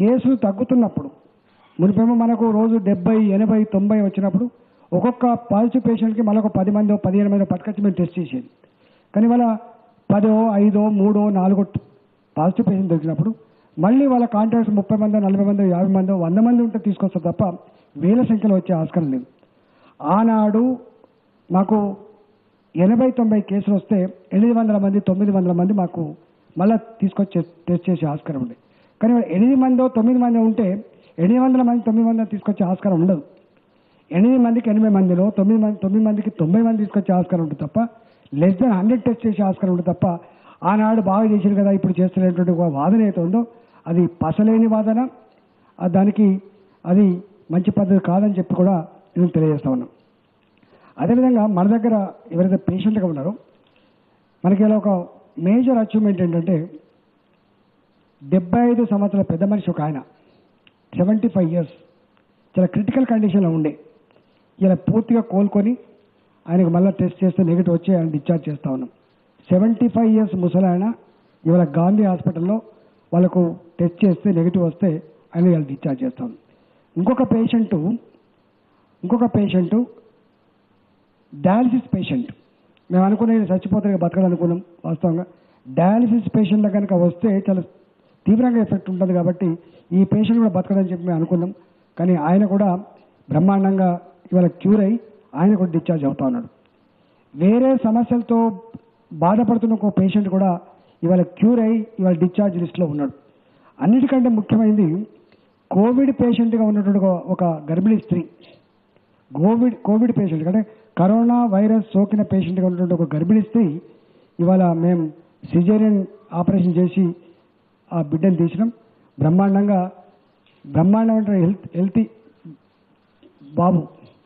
కేసులు తగ్గుతున్నప్పుడు మునిపేమో మనకు రోజు డెబ్బై ఎనభై తొంభై వచ్చినప్పుడు ఒక్కొక్క పాజిటివ్ పేషెంట్కి మళ్ళీ ఒక పది మందో పదిహేను మందో పట్టుకొచ్చి మేము టెస్ట్ చేసేది కానీ వాళ్ళ పదో ఐదో మూడో నాలుగో పాజిటివ్ పేషెంట్ దొరికినప్పుడు మళ్ళీ వాళ్ళ కాంటాక్ట్స్ ముప్పై మందో నలభై మందో యాభై మందో వంద మంది ఉంటే తీసుకొస్తారు తప్ప వేల సంఖ్యలో వచ్చే ఆస్కారం లేదు ఆనాడు మాకు ఎనభై తొంభై కేసులు వస్తే ఎనిమిది వందల మంది తొమ్మిది వందల మంది మాకు మళ్ళీ తీసుకొచ్చి టెస్ట్ చేసే ఆస్కారం ఉంది కానీ మరి ఎనిమిది మందో తొమ్మిది మంది ఉంటే ఎనిమిది వందల మంది తొమ్మిది మంది తీసుకొచ్చే ఆస్కారం ఉండదు ఎనిమిది మందికి ఎనభై మందిలో తొమ్మిది మంది తొమ్మిది మందికి తొంభై మంది తీసుకొచ్చే ఆస్కారం ఉంటుంది తప్ప లెస్ దెన్ హండ్రెడ్ టెస్ట్ చేసే ఆస్కారం ఉంటుంది తప్ప ఆనాడు బాగా చేశారు కదా ఇప్పుడు చేస్తున్నటువంటి ఒక వాదన అయితే ఉందో అది పసలేని వాదన ఆ దానికి అది మంచి పద్ధతి కాదని చెప్పి కూడా నేను తెలియజేస్తా ఉన్నాం అదేవిధంగా మన దగ్గర ఎవరైతే పేషెంట్గా ఉన్నారో మనకి ఇలా ఒక మేజర్ అచీవ్మెంట్ ఏంటంటే డెబ్బై ఐదు సంవత్సరాల పెద్ద మనిషి ఒక ఆయన సెవెంటీ ఫైవ్ ఇయర్స్ చాలా క్రిటికల్ కండిషన్లో ఉండే ఇలా పూర్తిగా కోలుకొని ఆయనకు మళ్ళీ టెస్ట్ చేస్తే నెగిటివ్ వచ్చి ఆయన డిశ్చార్జ్ చేస్తా ఉన్నాం సెవెంటీ ఫైవ్ ఇయర్స్ ముసలి ఆయన ఇవాళ గాంధీ హాస్పిటల్లో వాళ్ళకు టెస్ట్ చేస్తే నెగిటివ్ వస్తే ఆయన ఇవాళ డిశ్చార్జ్ చేస్తాం ఇంకొక పేషెంటు ఇంకొక పేషెంటు డయాలసిస్ పేషెంట్ మేము అనుకునే చచ్చిపోతే బతకదు అనుకున్నాం వాస్తవంగా డయాలసిస్ పేషెంట్ కనుక వస్తే చాలా తీవ్రంగా ఎఫెక్ట్ ఉంటుంది కాబట్టి ఈ పేషెంట్ కూడా బతకదని చెప్పి మేము అనుకున్నాం కానీ ఆయన కూడా బ్రహ్మాండంగా ఇవాళ క్యూర్ అయి ఆయన కూడా డిశ్చార్జ్ అవుతా ఉన్నాడు వేరే సమస్యలతో బాధపడుతున్న ఒక పేషెంట్ కూడా ఇవాళ క్యూర్ అయి ఇవాళ డిశ్చార్జ్ లిస్ట్లో ఉన్నాడు అన్నిటికంటే ముఖ్యమైనది కోవిడ్ పేషెంట్గా ఉన్నటువంటి ఒక- ఒక గర్భిణీ స్త్రీ కోవిడ్ కోవిడ్ పేషెంట్ అంటే కరోనా వైరస్ సోకిన పేషెంట్గా ఉన్నటువంటి ఒక గర్భిణీ స్త్రీ ఇవాళ మేము సిజేరియన్ ఆపరేషన్ చేసి ఆ బిడ్డను తీసినాం బ్రహ్మాండంగా బ్రహ్మాండమైన హెల్త్ హెల్తీ బాబు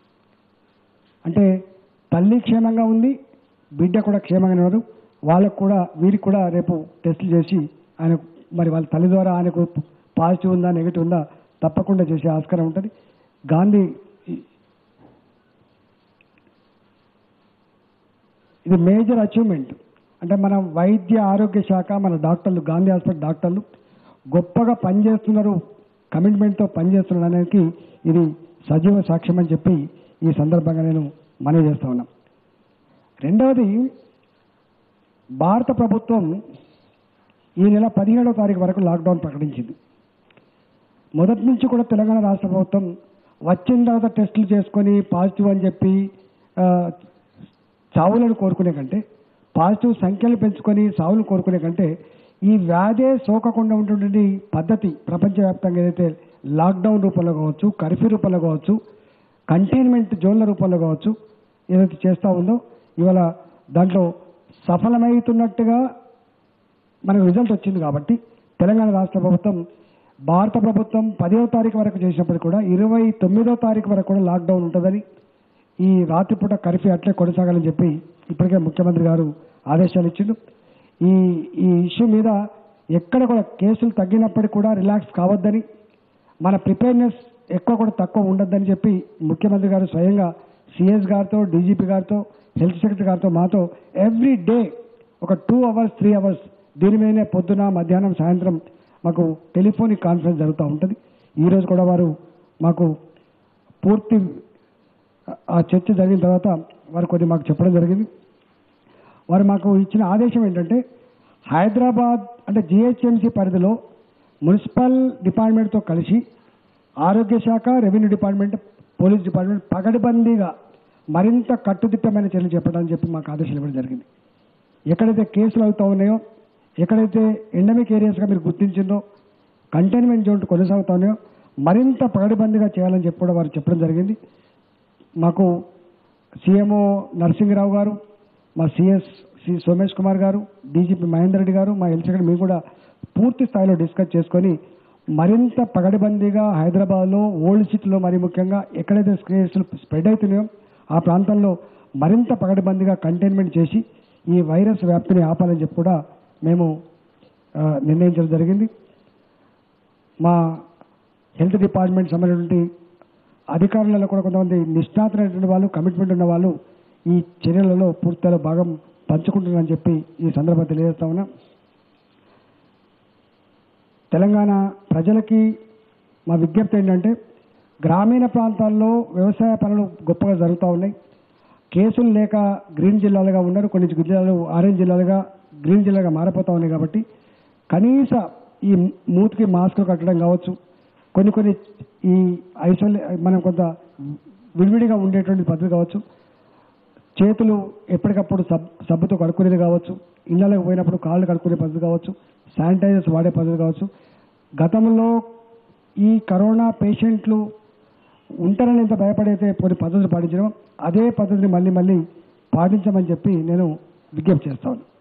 అంటే తల్లి క్షేమంగా ఉంది బిడ్డ కూడా క్షేమంగానే ఉన్నారు వాళ్ళకు కూడా వీరికి కూడా రేపు టెస్టులు చేసి ఆయన మరి వాళ్ళ తల్లి ద్వారా ఆయనకు పాజిటివ్ ఉందా నెగిటివ్ ఉందా తప్పకుండా చేసే ఆస్కారం ఉంటుంది గాంధీ ఇది మేజర్ అచీవ్మెంట్ అంటే మన వైద్య ఆరోగ్య శాఖ మన డాక్టర్లు గాంధీ హాస్పిటల్ డాక్టర్లు గొప్పగా పనిచేస్తున్నారు కమిట్మెంట్తో పనిచేస్తున్నారు అనేది ఇది సజీవ సాక్ష్యం అని చెప్పి ఈ సందర్భంగా నేను మనవి చేస్తా ఉన్నా రెండవది భారత ప్రభుత్వం ఈ నెల పదిహేడవ తారీఖు వరకు లాక్డౌన్ ప్రకటించింది మొదటి నుంచి కూడా తెలంగాణ రాష్ట్ర ప్రభుత్వం వచ్చిన తర్వాత టెస్టులు చేసుకొని పాజిటివ్ అని చెప్పి ఆ, చావులను కోరుకునే కంటే పాజిటివ్ సంఖ్యలు పెంచుకొని సావులు కోరుకునే కంటే ఈ వ్యాధే సోకకుండా ఉన్నటువంటి పద్ధతి ప్రపంచవ్యాప్తంగా ఏదైతే లాక్డౌన్ రూపంలో కావచ్చు కర్ఫ్యూ రూపంలో కావచ్చు కంటైన్మెంట్ జోన్ల రూపంలో కావచ్చు ఏదైతే చేస్తూ ఉందో ఇవాళ దాంట్లో సఫలమవుతున్నట్టుగా మనకు రిజల్ట్ వచ్చింది కాబట్టి తెలంగాణ రాష్ట్ర ప్రభుత్వం భారత ప్రభుత్వం పదవ తారీఖు వరకు చేసినప్పుడు కూడా ఇరవై తొమ్మిదో తారీఖు వరకు కూడా లాక్డౌన్ ఉంటుందని ఈ రాత్రిపూట కర్ఫ్యూ అట్లే కొనసాగాలని చెప్పి ఇప్పటికే ముఖ్యమంత్రి గారు ఆదేశాలు ఇచ్చిండు ఈ ఈ ఇష్యూ మీద ఎక్కడ కూడా కేసులు తగ్గినప్పటికీ కూడా రిలాక్స్ కావద్దని మన ప్రిపేర్నెస్ ఎక్కువ కూడా తక్కువ ఉండొద్దని చెప్పి ముఖ్యమంత్రి గారు స్వయంగా సిఎస్ గారితో డీజీపీ గారితో హెల్త్ సెక్రటరీ గారితో మాతో ఎవ్రీ డే ఒక టూ అవర్స్ త్రీ అవర్స్ దీని మీదనే పొద్దున మధ్యాహ్నం సాయంత్రం మాకు టెలిఫోనిక్ కాన్ఫరెన్స్ జరుగుతూ ఉంటుంది ఈరోజు కూడా వారు మాకు పూర్తి ఆ చర్చ జరిగిన తర్వాత వారు కొద్ది మాకు చెప్పడం జరిగింది వారు మాకు ఇచ్చిన ఆదేశం ఏంటంటే హైదరాబాద్ అంటే జిహెచ్ఎంసీ పరిధిలో మున్సిపల్ డిపార్ట్మెంట్తో కలిసి ఆరోగ్య శాఖ రెవెన్యూ డిపార్ట్మెంట్ పోలీస్ డిపార్ట్మెంట్ పగడబందీగా మరింత కట్టుదిట్టమైన చర్యలు చెప్పడానికి చెప్పి మాకు ఆదేశాలు ఇవ్వడం జరిగింది ఎక్కడైతే కేసులు అవుతా ఉన్నాయో ఎక్కడైతే ఎండమిక్ ఏరియాస్గా మీరు గుర్తించిందో కంటైన్మెంట్ జోన్ కొనసాగుతా ఉన్నాయో మరింత పగడబందీగా చేయాలని చెప్పి కూడా వారు చెప్పడం జరిగింది మాకు సీఎంఓ నరసింహరావు గారు మా సిఎస్ సి సోమేష్ కుమార్ గారు డీజీపీ మహేందర్ రెడ్డి గారు మా హెల్త్ సెక్రటరీ మేము కూడా పూర్తి స్థాయిలో డిస్కస్ చేసుకొని మరింత పగడబందీగా హైదరాబాద్లో ఓల్డ్ సిటీలో మరి ముఖ్యంగా ఎక్కడైతే కేసులు స్ప్రెడ్ అవుతున్నాయో ఆ ప్రాంతంలో మరింత పగడబందీగా కంటైన్మెంట్ చేసి ఈ వైరస్ వ్యాప్తిని ఆపాలని చెప్పి కూడా మేము ఆ, నిర్ణయించడం జరిగింది మా హెల్త్ డిపార్ట్మెంట్ సంబంధించినటువంటి అధికారులలో కూడా కొంతమంది నిష్ణాతులైనటువంటి వాళ్ళు కమిట్మెంట్ ఉన్న వాళ్ళు ఈ చర్యలలో పూర్తిగా భాగం పంచుకుంటున్నారని చెప్పి ఈ సందర్భంగా తెలియజేస్తా ఉన్నా తెలంగాణ ప్రజలకి మా విజ్ఞప్తి ఏంటంటే గ్రామీణ ప్రాంతాల్లో వ్యవసాయ పనులు గొప్పగా జరుగుతూ ఉన్నాయి కేసులు లేక గ్రీన్ జిల్లాలుగా ఉన్నారు కొన్ని జిల్లాలు ఆరెంజ్ జిల్లాలుగా గ్రీన్ జిల్లాగా మారిపోతూ ఉన్నాయి కాబట్టి కనీస ఈ మూతికి మాస్కులు కట్టడం కావచ్చు కొన్ని కొన్ని ఈ ఐసోలే మనం కొంత విడివిడిగా ఉండేటువంటి పద్ధతి కావచ్చు చేతులు ఎప్పటికప్పుడు సబ్ సబ్బుతో కడుక్కునేది కావచ్చు ఇళ్ళకి పోయినప్పుడు కాళ్ళు కడుక్కునే పద్ధతి కావచ్చు శానిటైజర్స్ వాడే పద్ధతి కావచ్చు గతంలో ఈ కరోనా పేషెంట్లు ఉంటారని ఎంత భయపడైతే కొన్ని పద్ధతులు పాటించడం అదే పద్ధతిని మళ్ళీ మళ్ళీ పాటించమని చెప్పి నేను విజ్ఞప్తి చేస్తాను